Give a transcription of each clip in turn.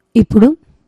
ఇప్పుడు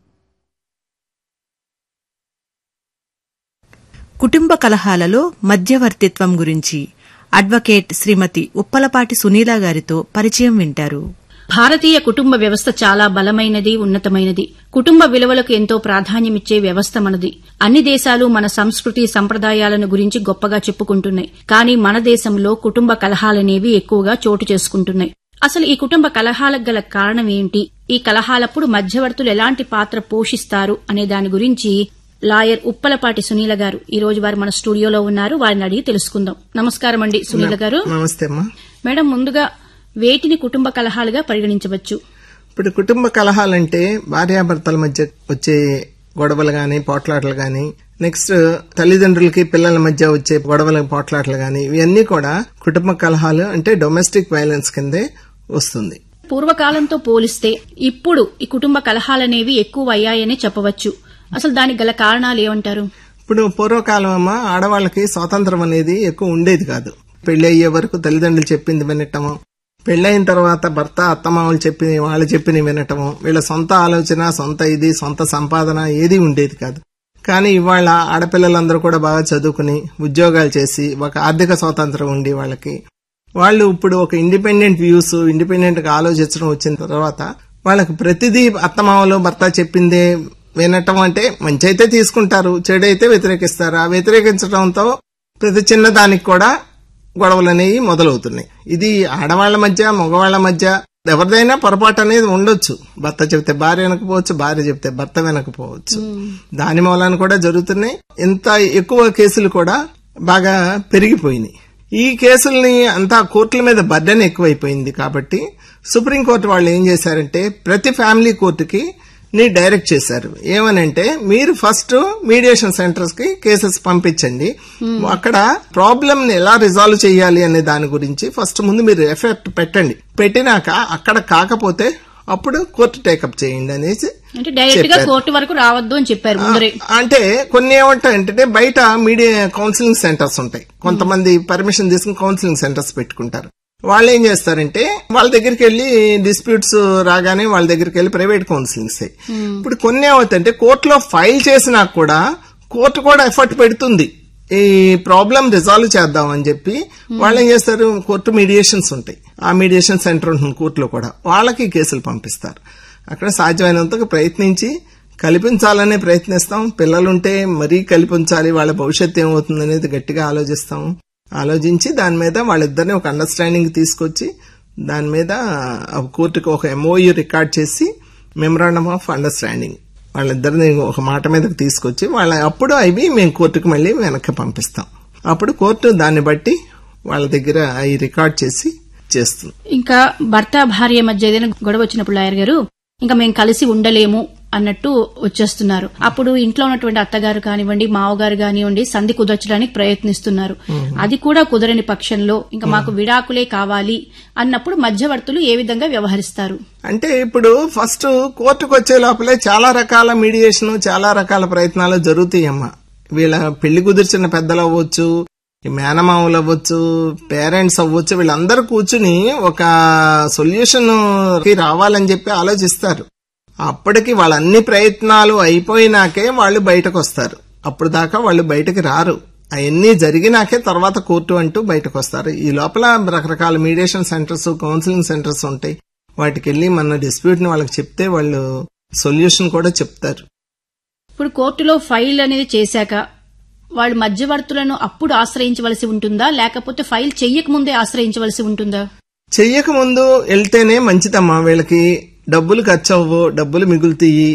కుటుంబ కలహాలలో మధ్యవర్తిత్వం గురించి అడ్వకేట్ శ్రీమతి ఉప్పలపాటి సునీల గారితో పరిచయం వింటారు భారతీయ కుటుంబ వ్యవస్థ చాలా బలమైనది ఉన్నతమైనది కుటుంబ విలువలకు ఎంతో ప్రాధాన్యమిచ్చే వ్యవస్థ మనది అన్ని దేశాలు మన సంస్కృతి సంప్రదాయాలను గురించి గొప్పగా చెప్పుకుంటున్నాయి కానీ మన దేశంలో కుటుంబ కలహాలనేవి ఎక్కువగా చోటు చేసుకుంటున్నాయి అసలు ఈ కుటుంబ కలహాలకు గల కారణం ఏంటి ఈ కలహాలప్పుడు మధ్యవర్తులు ఎలాంటి పాత్ర పోషిస్తారు అనే దాని గురించి లాయర్ ఉప్పలపాటి సునీల గారు ఈ రోజు వారు మన స్టూడియోలో ఉన్నారు వారిని అడిగి తెలుసుకుందాం నమస్కారం అండి సునీల గారు నమస్తే అమ్మా మేడం ముందుగా వేటిని కుటుంబ కలహాలుగా పరిగణించవచ్చు ఇప్పుడు కుటుంబ కలహాలంటే భార్యాభర్తల మధ్య వచ్చే గొడవలు గాని పోట్లాటలు గాని నెక్స్ట్ తల్లిదండ్రులకి పిల్లల మధ్య వచ్చే గొడవల పోట్లాటలు గాని ఇవన్నీ కూడా కుటుంబ కలహాలు అంటే డొమెస్టిక్ వైలెన్స్ కిందే వస్తుంది పూర్వకాలంతో పోలిస్తే ఇప్పుడు ఈ కుటుంబ కలహాలనేవి ఎక్కువ అయ్యాయని చెప్పవచ్చు అసలు దానికి గల కారణాలు ఏమంటారు ఇప్పుడు పూర్వకాలం అమ్మ ఆడవాళ్ళకి స్వాతంత్రం అనేది ఎక్కువ ఉండేది కాదు పెళ్లి అయ్యే వరకు తల్లిదండ్రులు చెప్పింది వినటము పెళ్ళైన తర్వాత భర్త అత్తమామలు చెప్పి వాళ్ళు చెప్పిన వినటము వీళ్ళ సొంత ఆలోచన సొంత ఇది సొంత సంపాదన ఏది ఉండేది కాదు కానీ ఇవాళ ఆడపిల్లలందరూ కూడా బాగా చదువుకుని ఉద్యోగాలు చేసి ఒక ఆర్థిక స్వాతంత్రం ఉండి వాళ్ళకి వాళ్ళు ఇప్పుడు ఒక ఇండిపెండెంట్ వ్యూస్ ఇండిపెండెంట్ గా ఆలోచించడం వచ్చిన తర్వాత వాళ్ళకి ప్రతిదీ అత్తమామలు భర్త చెప్పిందే వినటం అంటే మంచి అయితే తీసుకుంటారు చెడు అయితే వ్యతిరేకిస్తారు ఆ వ్యతిరేకించడంతో ప్రతి చిన్న దానికి కూడా గొడవలు అనేవి మొదలవుతున్నాయి ఇది ఆడవాళ్ల మధ్య మగవాళ్ల మధ్య ఎవరిదైనా పొరపాటు అనేది ఉండొచ్చు భర్త చెప్తే భార్య వినకపోవచ్చు భార్య చెప్తే భర్త వినకపోవచ్చు దాని మూలాన కూడా జరుగుతున్నాయి ఇంత ఎక్కువ కేసులు కూడా బాగా పెరిగిపోయినాయి ఈ కేసుల్ని అంతా కోర్టుల మీద బర్డెన్ ఎక్కువైపోయింది కాబట్టి సుప్రీంకోర్టు వాళ్ళు ఏం చేశారంటే ప్రతి ఫ్యామిలీ కోర్టుకి ని డైరెక్ట్ చేశారు ఏమనంటే మీరు ఫస్ట్ మీడియేషన్ సెంటర్స్ కి కేసెస్ పంపించండి అక్కడ ప్రాబ్లమ్ ని ఎలా రిజాల్వ్ చేయాలి అనే దాని గురించి ఫస్ట్ ముందు మీరు ఎఫెక్ట్ పెట్టండి పెట్టినాక అక్కడ కాకపోతే అప్పుడు కోర్టు టేకప్ చేయండి అనేసి అంటే డైరెక్ట్ గా చెప్పారు. కోర్టు వరకు రావద్దు అని చెప్పారు ముందరే అంటే కొన్ని ఏమంటాయంటే బయట మీడియా కౌన్సిలింగ్ సెంటర్స్ ఉంటాయి కొంతమంది పర్మిషన్ తీసుకుని కౌన్సిలింగ్ సెంటర్స్ పెట్టుకుంటారు వాళ్ళు ఏం చేస్తారంటే వాళ్ళ దగ్గరికి వెళ్ళి డిస్ప్యూట్స్ రాగానే వాళ్ళ దగ్గరికి వెళ్ళి ప్రైవేట్ కౌన్సిలింగ్స్ ఇప్పుడు కొన్ని ఏమవుతాయంటే కోర్టులో ఫైల్ చేసినా కూడా కోర్టు కూడా ఎఫర్ట్ పెడుతుంది ఈ ప్రాబ్లం రిజాల్వ్ చేద్దాం అని చెప్పి వాళ్ళు ఏం చేస్తారు కోర్టు మీడియేషన్స్ ఉంటాయి ఆ మీడియేషన్ సెంటర్ ఉంటుంది కోర్టులో కూడా వాళ్ళకి కేసులు పంపిస్తారు అక్కడ సాధ్యమైనంత ప్రయత్నించి కల్పించాలనే ప్రయత్నిస్తాం పిల్లలుంటే మరీ కల్పించాలి వాళ్ళ భవిష్యత్తు ఏమవుతుంది అనేది గట్టిగా ఆలోచిస్తాం ఆలోచించి దాని మీద వాళ్ళిద్దరిని ఒక అండర్స్టాండింగ్ తీసుకొచ్చి దాని మీద ఆ కోర్టుకు ఒక ఎంఓయు రికార్డ్ చేసి మెమరాండమ్ ఆఫ్ అండర్స్టాండింగ్ వాళ్ళిద్దరిని ఒక మాట మీదకి తీసుకొచ్చి వాళ్ళ అప్పుడు అవి మేము కోర్టుకు మళ్ళీ వెనక్కి పంపిస్తాం అప్పుడు కోర్టు దాన్ని బట్టి వాళ్ళ దగ్గర అవి రికార్డ్ చేసి చేస్తుంది ఇంకా భర్త భార్య మధ్య ఏదైనా గొడవ వచ్చినప్పుడు లాయర్ గారు ఇంకా మేము కలిసి ఉండలేము అన్నట్టు వచ్చేస్తున్నారు అప్పుడు ఇంట్లో ఉన్నటువంటి అత్తగారు కానివ్వండి మావగారు కానివ్వండి సంధి కుదర్చడానికి ప్రయత్నిస్తున్నారు అది కూడా కుదరని పక్షంలో ఇంకా మాకు విడాకులే కావాలి అన్నప్పుడు మధ్యవర్తులు ఏ విధంగా వ్యవహరిస్తారు అంటే ఇప్పుడు ఫస్ట్ కోర్టుకు వచ్చే లోపలే చాలా రకాల మీడియేషన్ చాలా రకాల ప్రయత్నాలు జరుగుతాయమ్మా వీళ్ళ పెళ్లి కుదిర్చిన పెద్దలు అవ్వచ్చు ఈ మేనమావులు అవ్వచ్చు పేరెంట్స్ అవ్వచ్చు వీళ్ళందరూ కూర్చుని ఒక సొల్యూషన్ కి రావాలని చెప్పి ఆలోచిస్తారు అప్పటికి వాళ్ళ అన్ని ప్రయత్నాలు అయిపోయినాకే వాళ్ళు బయటకు వస్తారు అప్పుడు దాకా వాళ్ళు బయటకు రారు అవన్నీ జరిగినాకే తర్వాత కోర్టు అంటూ బయటకు వస్తారు ఈ లోపల రకరకాల మీడియేషన్ సెంటర్స్ కౌన్సిలింగ్ సెంటర్స్ ఉంటాయి వాటికి వెళ్ళి మన డిస్ప్యూట్ ని వాళ్ళకి చెప్తే వాళ్ళు సొల్యూషన్ కూడా చెప్తారు ఇప్పుడు కోర్టులో ఫైల్ అనేది చేశాక వాళ్ళు మధ్యవర్తులను అప్పుడు ఆశ్రయించవలసి ఉంటుందా లేకపోతే ఫైల్ చెయ్యక ముందే ఆశ్రయించవలసి ఉంటుందా చెయ్యక ముందు వెళ్తేనే మంచిదమ్మా వీళ్ళకి డబ్బులు ఖర్చు అవ్వవు డబ్బులు మిగులుతాయి